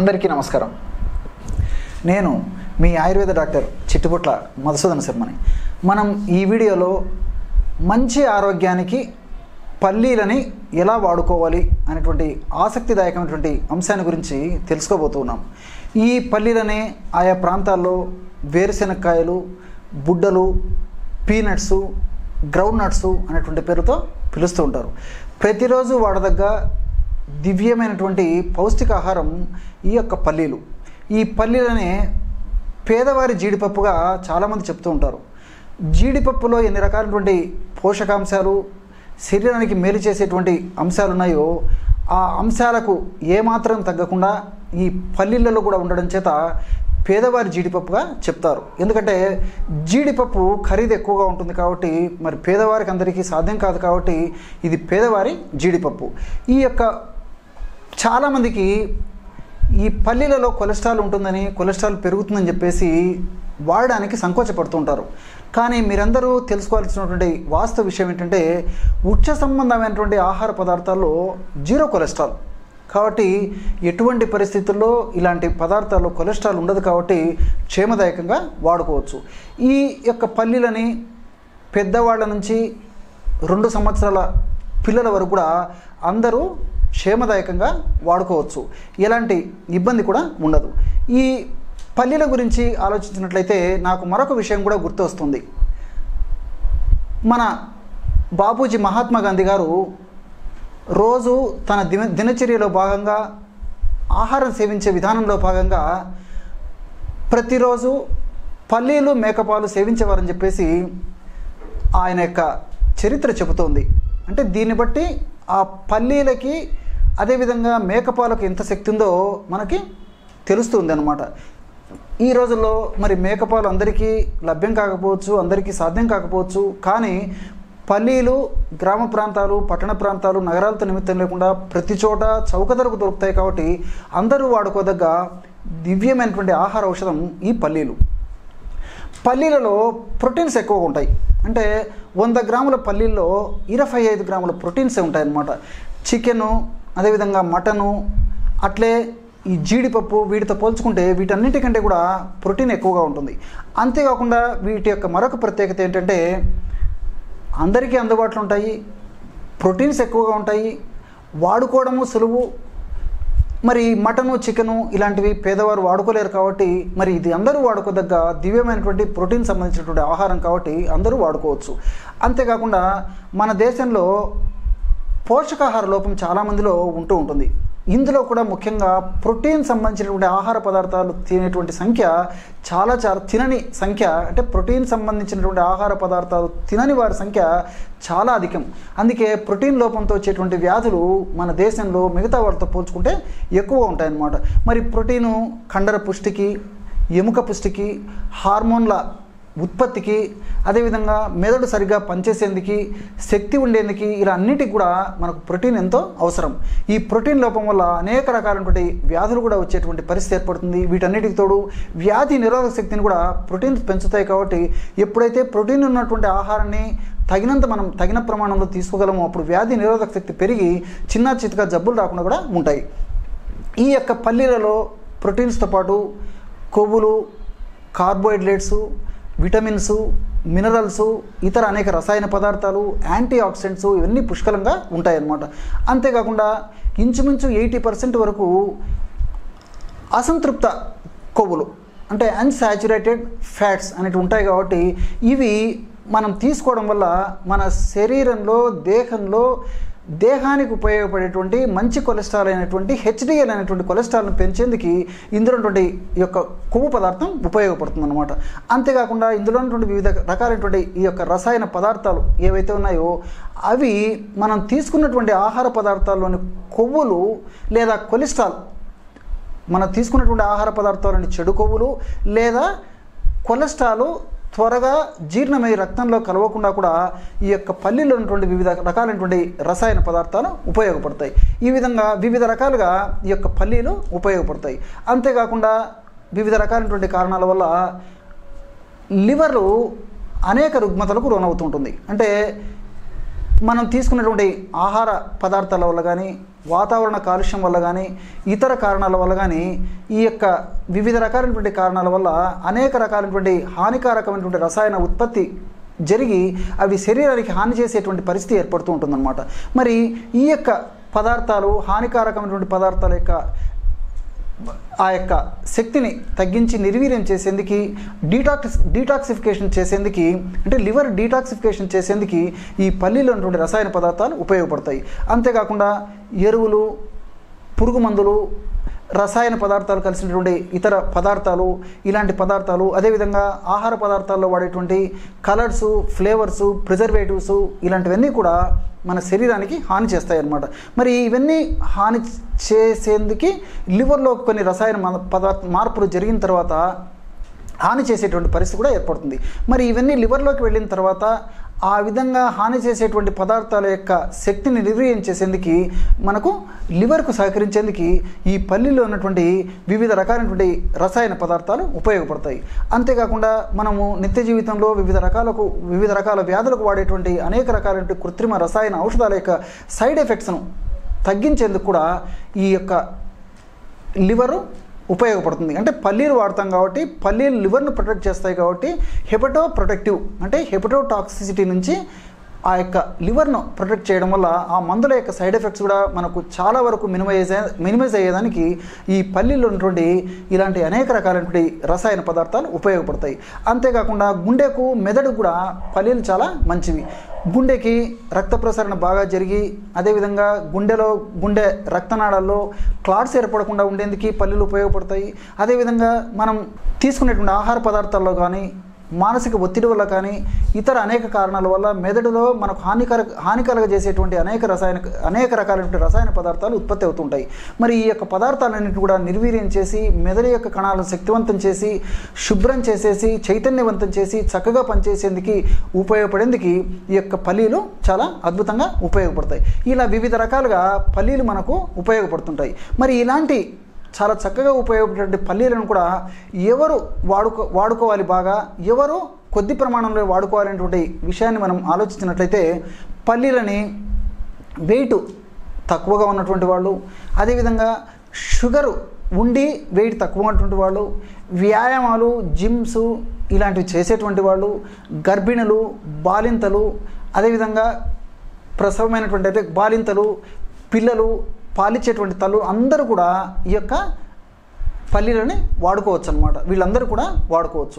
అందరికీ నమస్కారం నేను మీ ఆయుర్వేద డాక్టర్ చిట్టుపుట్ల మధుసూదన శర్మని మనం ఈ వీడియోలో మంచి ఆరోగ్యానికి పల్లీలని ఎలా వాడుకోవాలి అనేటువంటి ఆసక్తిదాయకమైనటువంటి అంశాన్ని గురించి తెలుసుకోబోతున్నాం ఈ పల్లీలని ఆయా ప్రాంతాల్లో వేరుశెనక్కాయలు బుడ్డలు పీనట్స్ గ్రౌండ్ నట్స్ అనేటువంటి పేరుతో పిలుస్తూ ఉంటారు ప్రతిరోజు వాడదగ్గ దివ్యమైనటువంటి పౌష్టికాహారం ఈ యొక్క పల్లీలు ఈ పల్లీలనే పేదవారి జీడిపప్పుగా చాలామంది చెప్తూ ఉంటారు జీడిపప్పులో ఎన్ని రకాలైనటువంటి పోషకాంశాలు శరీరానికి మేలు చేసేటువంటి అంశాలు ఉన్నాయో ఆ అంశాలకు ఏమాత్రం తగ్గకుండా ఈ పల్లీలలో కూడా ఉండడం చేత పేదవారి జీడిపప్పుగా చెప్తారు ఎందుకంటే జీడిపప్పు ఖరీదు ఎక్కువగా ఉంటుంది కాబట్టి మరి పేదవారికి అందరికీ సాధ్యం కాదు కాబట్టి ఇది పేదవారి జీడిపప్పు ఈ యొక్క చాలామందికి ఈ పల్లీలలో కొలెస్ట్రాల్ ఉంటుందని కొలెస్ట్రాల్ పెరుగుతుందని చెప్పేసి వాడడానికి సంకోచపడుతుంటారు కానీ మీరందరూ తెలుసుకోవాల్సినటువంటి వాస్తవ విషయం ఏంటంటే ఉచ్చ సంబంధమైనటువంటి ఆహార పదార్థాల్లో జీరో కొలెస్ట్రాల్ కాబట్టి ఎటువంటి పరిస్థితుల్లో ఇలాంటి పదార్థాల్లో కొలెస్ట్రాల్ ఉండదు కాబట్టి క్షేమదాయకంగా వాడుకోవచ్చు ఈ యొక్క పల్లీలని పెద్దవాళ్ళ నుంచి రెండు సంవత్సరాల పిల్లల వరకు కూడా అందరూ క్షేమదాయకంగా వాడుకోవచ్చు ఎలాంటి ఇబ్బంది కూడా ఉండదు ఈ పల్లీల గురించి ఆలోచించినట్లయితే నాకు మరొక విషయం కూడా గుర్తొస్తుంది మన బాపూజీ మహాత్మా గాంధీ గారు రోజు తన దిన దినచర్యలో భాగంగా ఆహారం సేవించే విధానంలో భాగంగా ప్రతిరోజు పల్లీలు మేకపాలు సేవించేవారని చెప్పేసి ఆయన యొక్క చరిత్ర చెబుతోంది అంటే దీన్ని బట్టి ఆ పల్లీలకి అదేవిధంగా మేకపాలకు ఎంత శక్తి ఉందో మనకి తెలుస్తుంది అనమాట ఈ రోజుల్లో మరి మేకపాలు అందరికీ లభ్యం కాకపోవచ్చు అందరికీ సాధ్యం కాకపోవచ్చు కానీ పల్లీలు గ్రామ ప్రాంతాలు పట్టణ ప్రాంతాలు నగరాలతో నిమిత్తం లేకుండా ప్రతి చోట చౌక ధరకు దొరుకుతాయి కాబట్టి అందరూ వాడుకోదగ్గ దివ్యమైనటువంటి ఆహార ఔషధం ఈ పల్లీలు పల్లీలలో ప్రోటీన్స్ ఎక్కువగా ఉంటాయి అంటే వంద గ్రాముల పల్లీల్లో ఇరవై ఐదు గ్రాముల ప్రోటీన్సే ఉంటాయన్నమాట చికెను అదేవిధంగా మటను అట్లే ఈ జీడిపప్పు వీటితో పోల్చుకుంటే వీటన్నిటికంటే కూడా ప్రోటీన్ ఎక్కువగా ఉంటుంది అంతేకాకుండా వీటి యొక్క మరొక ప్రత్యేకత ఏంటంటే అందరికీ అందుబాటులో ఉంటాయి ప్రోటీన్స్ ఎక్కువగా ఉంటాయి వాడుకోవడము సులువు మరి మటను చికెను ఇలాంటివి పేదవారు వాడుకోలేరు కాబట్టి మరి ఇది అందరూ వాడుకోదగ్గ దివ్యమైనటువంటి ప్రోటీన్ సంబంధించినటువంటి ఆహారం కాబట్టి అందరూ వాడుకోవచ్చు అంతేకాకుండా మన దేశంలో పోషకాహార లోపం చాలామందిలో ఉంటూ ఉంటుంది ఇందులో కూడా ముఖ్యంగా ప్రోటీన్ సంబంధించినటువంటి ఆహార పదార్థాలు తినేటువంటి సంఖ్య చాలా చాలా తినని సంఖ్య అంటే ప్రోటీన్ సంబంధించినటువంటి ఆహార పదార్థాలు తినని వారి సంఖ్య చాలా అధికం అందుకే ప్రోటీన్ లోపంతో వచ్చేటువంటి వ్యాధులు మన దేశంలో మిగతా వాటితో పోల్చుకుంటే ఎక్కువ ఉంటాయన్నమాట మరి ప్రోటీను కండర పుష్టికి ఎముక పుష్టికి హార్మోన్ల ఉత్పత్తికి అదేవిధంగా మెదడు సరిగ్గా పనిచేసేందుకు శక్తి ఉండేందుకు ఇలా అన్నిటికి కూడా మనకు ప్రోటీన్ ఎంతో అవసరం ఈ ప్రోటీన్ లోపం వల్ల అనేక రకాలైనటువంటి వ్యాధులు కూడా వచ్చేటువంటి పరిస్థితి ఏర్పడుతుంది వీటన్నిటికి తోడు వ్యాధి నిరోధక శక్తిని కూడా ప్రోటీన్స్ పెంచుతాయి కాబట్టి ఎప్పుడైతే ప్రోటీన్ ఉన్నటువంటి ఆహారాన్ని తగినంత మనం తగిన ప్రమాణంలో తీసుకోగలము అప్పుడు వ్యాధి నిరోధక శక్తి పెరిగి చిన్న చితక జబ్బులు రాకుండా కూడా ఉంటాయి ఈ యొక్క పల్లీలలో ప్రోటీన్స్తో పాటు కొవ్వులు కార్బోహైడ్రేట్స్ విటమిన్స్ మినరల్స్ ఇతర అనేక రసాయన పదార్థాలు యాంటీ ఆక్సిడెంట్స్ ఇవన్నీ పుష్కలంగా ఉంటాయన్నమాట అంతేకాకుండా ఇంచుమించు ఎయిటీ పర్సెంట్ వరకు అసంతృప్త కొవ్వులు అంటే అన్సాచురేటెడ్ ఫ్యాట్స్ అనేవి ఉంటాయి కాబట్టి ఇవి మనం తీసుకోవడం వల్ల మన శరీరంలో దేహంలో దేహానికి ఉపయోగపడేటువంటి మంచి కొలెస్ట్రాల్ అయినటువంటి హెచ్డిఎల్ అనేటువంటి కొలెస్ట్రాల్ను పెంచేందుకు ఇందులో ఉన్నటువంటి ఈ యొక్క కొవ్వు పదార్థం ఉపయోగపడుతుంది అనమాట అంతేకాకుండా ఇందులో ఉన్నటువంటి వివిధ రకాలైనటువంటి ఈ యొక్క రసాయన పదార్థాలు ఏవైతే ఉన్నాయో అవి మనం తీసుకున్నటువంటి ఆహార పదార్థాల్లోని కొవ్వులు లేదా కొలెస్ట్రాల్ మనం తీసుకున్నటువంటి ఆహార పదార్థాలని చెడు కొవ్వులు లేదా కొలెస్ట్రాల్ త్వరగా జీర్ణమై రక్తంలో కలవకుండా కూడా ఈ యొక్క పల్లీలో ఉన్నటువంటి వివిధ రకాలైనటువంటి రసాయన పదార్థాలు ఉపయోగపడతాయి ఈ విధంగా వివిధ రకాలుగా ఈ యొక్క పల్లీలు ఉపయోగపడతాయి అంతేకాకుండా వివిధ రకాలైనటువంటి కారణాల వల్ల లివర్లు అనేక రుగ్మతలకు లోనవుతుంటుంది అంటే మనం తీసుకున్నటువంటి ఆహార పదార్థాల వల్ల కానీ వాతావరణ కాలుష్యం వల్ల కానీ ఇతర కారణాల వల్ల కానీ ఈ యొక్క వివిధ రకాలైనటువంటి కారణాల వల్ల అనేక రకాలైనటువంటి హానికారకమైనటువంటి రసాయన ఉత్పత్తి జరిగి అవి శరీరానికి హాని చేసేటువంటి పరిస్థితి ఏర్పడుతూ ఉంటుందన్నమాట మరి ఈ యొక్క పదార్థాలు హానికారకమైనటువంటి పదార్థాల యొక్క ఆ యొక్క శక్తిని తగ్గించి నిర్వీర్యం చేసేందుకు డీటాక్స్ డీటాక్సిఫికేషన్ చేసేందుకు అంటే లివర్ డీటాక్సిఫికేషన్ చేసేందుకు ఈ పల్లీలో ఉన్నటువంటి రసాయన పదార్థాలు ఉపయోగపడతాయి అంతేకాకుండా ఎరువులు పురుగు మందులు రసాయన పదార్థాలు కలిసినటువంటి ఇతర పదార్థాలు ఇలాంటి పదార్థాలు అదేవిధంగా ఆహార పదార్థాల్లో వాడేటువంటి కలర్స్ ఫ్లేవర్స్ ప్రిజర్వేటివ్స్ ఇలాంటివన్నీ కూడా మన శరీరానికి హాని చేస్తాయి అన్నమాట మరి ఇవన్నీ హాని చేసేందుకు లివర్లో కొన్ని రసాయన మన- పదార్థ మార్పులు జరిగిన తర్వాత హాని చేసేటువంటి పరిస్థితి కూడా ఏర్పడుతుంది మరి ఇవన్నీ లివర్లోకి వెళ్ళిన తర్వాత ఆ విధంగా హాని చేసేటువంటి పదార్థాల యొక్క శక్తిని నిర్వీర్యం చేసేందుకు మనకు లివర్కు సహకరించేందుకు ఈ పల్లీలో ఉన్నటువంటి వివిధ రకాలైనటువంటి రసాయన పదార్థాలు ఉపయోగపడతాయి అంతేకాకుండా మనము నిత్య జీవితంలో వివిధ రకాలకు వివిధ రకాల వ్యాధులకు వాడేటువంటి అనేక రకాలైనటువంటి కృత్రిమ రసాయన ఔషధాల యొక్క సైడ్ ఎఫెక్ట్స్ను తగ్గించేందుకు కూడా ఈ యొక్క లివరు ఉపయోగపడుతుంది అంటే పల్లీలు వాడతాం కాబట్టి పల్లీలు లివర్ను ప్రొటెక్ట్ చేస్తాయి కాబట్టి హెపటో ప్రొటెక్టివ్ అంటే హెపటో టాక్సిసిటీ నుంచి ఆ యొక్క లివర్ను ప్రొటెక్ట్ చేయడం వల్ల ఆ మందుల యొక్క సైడ్ ఎఫెక్ట్స్ కూడా మనకు చాలా వరకు మినిమైజ్ మినిమైజ్ అయ్యేదానికి ఈ పల్లీలో ఉన్నటువంటి ఇలాంటి అనేక రకాలైనటువంటి రసాయన పదార్థాలు ఉపయోగపడతాయి అంతేకాకుండా గుండెకు మెదడు కూడా పల్లీలు చాలా మంచివి గుండెకి రక్త ప్రసరణ బాగా జరిగి అదేవిధంగా గుండెలో గుండె రక్తనాళాల్లో క్లాట్స్ ఏర్పడకుండా ఉండేందుకు పల్లీలు ఉపయోగపడతాయి అదేవిధంగా మనం తీసుకునేటువంటి ఆహార పదార్థాల్లో కానీ మానసిక ఒత్తిడి వల్ల కానీ ఇతర అనేక కారణాల వల్ల మెదడులో మనకు హానికర హానికరగ చేసేటువంటి అనేక రసాయన అనేక రకాలైనటువంటి రసాయన పదార్థాలు ఉత్పత్తి అవుతుంటాయి మరి ఈ యొక్క పదార్థాలన్నింటినీ కూడా నిర్వీర్యం చేసి మెదడు యొక్క కణాలను శక్తివంతం చేసి శుభ్రం చేసేసి చైతన్యవంతం చేసి చక్కగా పనిచేసేందుకు ఉపయోగపడేందుకు ఈ యొక్క పల్లీలు చాలా అద్భుతంగా ఉపయోగపడతాయి ఇలా వివిధ రకాలుగా పల్లీలు మనకు ఉపయోగపడుతుంటాయి మరి ఇలాంటి చాలా చక్కగా ఉపయోగపడే పల్లీలను కూడా ఎవరు వాడుకో వాడుకోవాలి బాగా ఎవరు కొద్ది ప్రమాణంలో వాడుకోవాలనేటువంటి విషయాన్ని మనం ఆలోచించినట్లయితే పల్లీలని వెయిట్ తక్కువగా ఉన్నటువంటి వాళ్ళు అదేవిధంగా షుగరు ఉండి వెయిట్ తక్కువ ఉన్నటువంటి వాళ్ళు వ్యాయామాలు జిమ్స్ ఇలాంటివి చేసేటువంటి వాళ్ళు గర్భిణులు బాలింతలు అదేవిధంగా ప్రసవమైనటువంటి అయితే బాలింతలు పిల్లలు పాలిచ్చేటువంటి తల్లు అందరూ కూడా ఈ యొక్క పల్లీలని వాడుకోవచ్చు అనమాట వీళ్ళందరూ కూడా వాడుకోవచ్చు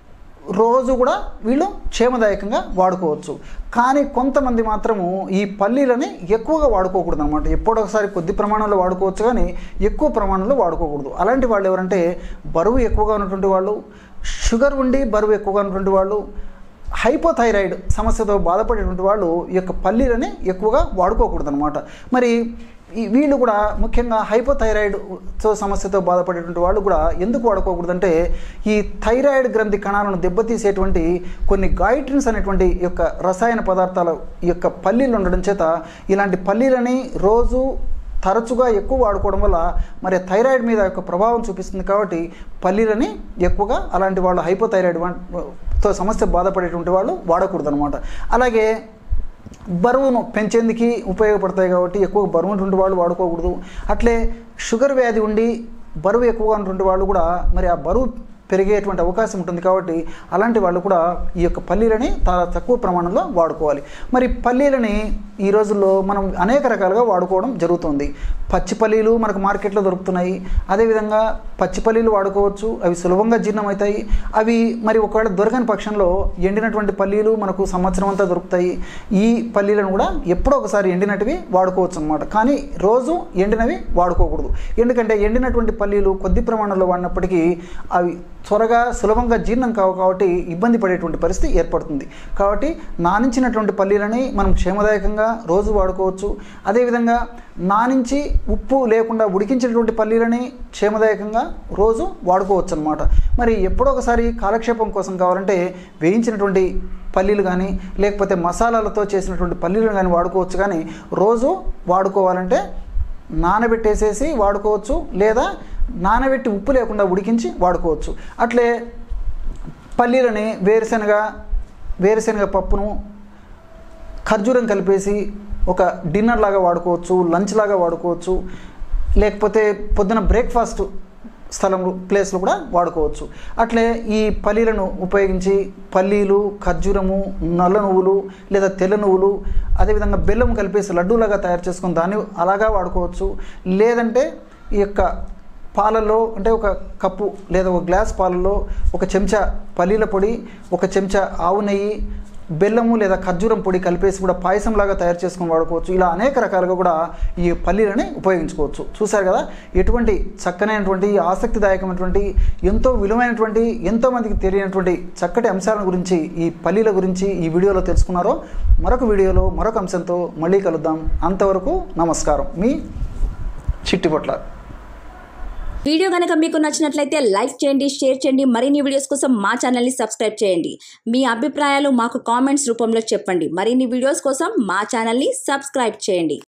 రోజు కూడా వీళ్ళు క్షేమదాయకంగా వాడుకోవచ్చు కానీ కొంతమంది మాత్రము ఈ పల్లీలని ఎక్కువగా వాడుకోకూడదు అనమాట ఎప్పుడొకసారి కొద్ది ప్రమాణంలో వాడుకోవచ్చు కానీ ఎక్కువ ప్రమాణంలో వాడుకోకూడదు అలాంటి వాళ్ళు ఎవరంటే బరువు ఎక్కువగా ఉన్నటువంటి వాళ్ళు షుగర్ ఉండి బరువు ఎక్కువగా ఉన్నటువంటి వాళ్ళు హైపోథైరాయిడ్ సమస్యతో బాధపడేటువంటి వాళ్ళు ఈ యొక్క పల్లీలని ఎక్కువగా వాడుకోకూడదు అనమాట మరి ఈ వీళ్ళు కూడా ముఖ్యంగా హైపోథైరాయిడ్తో సమస్యతో బాధపడేటువంటి వాళ్ళు కూడా ఎందుకు వాడుకోకూడదంటే ఈ థైరాయిడ్ గ్రంథి కణాలను దెబ్బతీసేటువంటి కొన్ని గాయిట్రిన్స్ అనేటువంటి ఈ యొక్క రసాయన పదార్థాల ఈ యొక్క పల్లీలు ఉండడం చేత ఇలాంటి పల్లీలని రోజు తరచుగా ఎక్కువ వాడుకోవడం వల్ల మరి థైరాయిడ్ మీద యొక్క ప్రభావం చూపిస్తుంది కాబట్టి పల్లీలని ఎక్కువగా అలాంటి వాళ్ళు హైపోథైరాయిడ్ వం- తో సమస్య బాధపడేటువంటి వాళ్ళు వాడకూడదు అనమాట అలాగే బరువును పెంచేందుకు ఉపయోగపడతాయి కాబట్టి ఎక్కువ బరువు ఉన్నటువంటి వాళ్ళు వాడుకోకూడదు అట్లే షుగర్ వ్యాధి ఉండి బరువు ఎక్కువగా ఉన్నటువంటి వాళ్ళు కూడా మరి ఆ బరువు పెరిగేటువంటి అవకాశం ఉంటుంది కాబట్టి అలాంటి వాళ్ళు కూడా ఈ యొక్క పల్లీలని చాలా తక్కువ ప్రమాణంలో వాడుకోవాలి మరి పల్లీలని ఈ రోజుల్లో మనం అనేక రకాలుగా వాడుకోవడం జరుగుతుంది పచ్చి పల్లీలు మనకు మార్కెట్లో దొరుకుతున్నాయి అదేవిధంగా పచ్చి పల్లీలు వాడుకోవచ్చు అవి సులభంగా జీర్ణమవుతాయి అవి మరి ఒకవేళ దొరకని పక్షంలో ఎండినటువంటి పల్లీలు మనకు సంవత్సరం అంతా దొరుకుతాయి ఈ పల్లీలను కూడా ఎప్పుడో ఒకసారి ఎండినటివి వాడుకోవచ్చు అనమాట కానీ రోజు ఎండినవి వాడుకోకూడదు ఎందుకంటే ఎండినటువంటి పల్లీలు కొద్ది ప్రమాణంలో వాడినప్పటికీ అవి త్వరగా సులభంగా జీర్ణం కావు కాబట్టి ఇబ్బంది పడేటువంటి పరిస్థితి ఏర్పడుతుంది కాబట్టి నానించినటువంటి పల్లీలని మనం క్షేమదాయకంగా రోజు వాడుకోవచ్చు అదేవిధంగా నానించి ఉప్పు లేకుండా ఉడికించినటువంటి పల్లీలని క్షేమదాయకంగా రోజు వాడుకోవచ్చు అనమాట మరి ఎప్పుడో ఒకసారి కాలక్షేపం కోసం కావాలంటే వేయించినటువంటి పల్లీలు కానీ లేకపోతే మసాలాలతో చేసినటువంటి పల్లీలు కానీ వాడుకోవచ్చు కానీ రోజు వాడుకోవాలంటే నానబెట్టేసేసి వాడుకోవచ్చు లేదా నానబెట్టి ఉప్పు లేకుండా ఉడికించి వాడుకోవచ్చు అట్లే పల్లీలని వేరుశనగ వేరుశనగ పప్పును ఖర్జూరం కలిపేసి ఒక డిన్నర్ లాగా వాడుకోవచ్చు లంచ్ లాగా వాడుకోవచ్చు లేకపోతే పొద్దున బ్రేక్ఫాస్ట్ స్థలం ప్లేస్లో కూడా వాడుకోవచ్చు అట్లే ఈ పల్లీలను ఉపయోగించి పల్లీలు ఖర్జూరము నల్ల నువ్వులు లేదా తెల్ల నువ్వులు అదేవిధంగా బెల్లం కలిపేసి లడ్డూలాగా తయారు చేసుకుని దాన్ని అలాగా వాడుకోవచ్చు లేదంటే ఈ యొక్క పాలల్లో అంటే ఒక కప్పు లేదా ఒక గ్లాస్ పాలల్లో ఒక చెంచా పల్లీల పొడి ఒక చెంచా ఆవు నెయ్యి బెల్లము లేదా ఖర్జూరం పొడి కలిపేసి కూడా పాయసంలాగా తయారు చేసుకొని వాడుకోవచ్చు ఇలా అనేక రకాలుగా కూడా ఈ పల్లీలని ఉపయోగించుకోవచ్చు చూశారు కదా ఎటువంటి చక్కనైనటువంటి ఆసక్తిదాయకమైనటువంటి ఎంతో విలువైనటువంటి ఎంతో మందికి తెలియనటువంటి చక్కటి అంశాల గురించి ఈ పల్లీల గురించి ఈ వీడియోలో తెలుసుకున్నారో మరొక వీడియోలో మరొక అంశంతో మళ్ళీ కలుద్దాం అంతవరకు నమస్కారం మీ చిట్టిపొట్ల వీడియో కనుక మీకు నచ్చినట్లయితే లైక్ చేయండి షేర్ చేయండి మరిన్ని వీడియోస్ కోసం మా ఛానల్ని సబ్స్క్రైబ్ చేయండి మీ అభిప్రాయాలు మాకు కామెంట్స్ రూపంలో చెప్పండి మరిన్ని వీడియోస్ కోసం మా ఛానల్ని సబ్స్క్రైబ్ చేయండి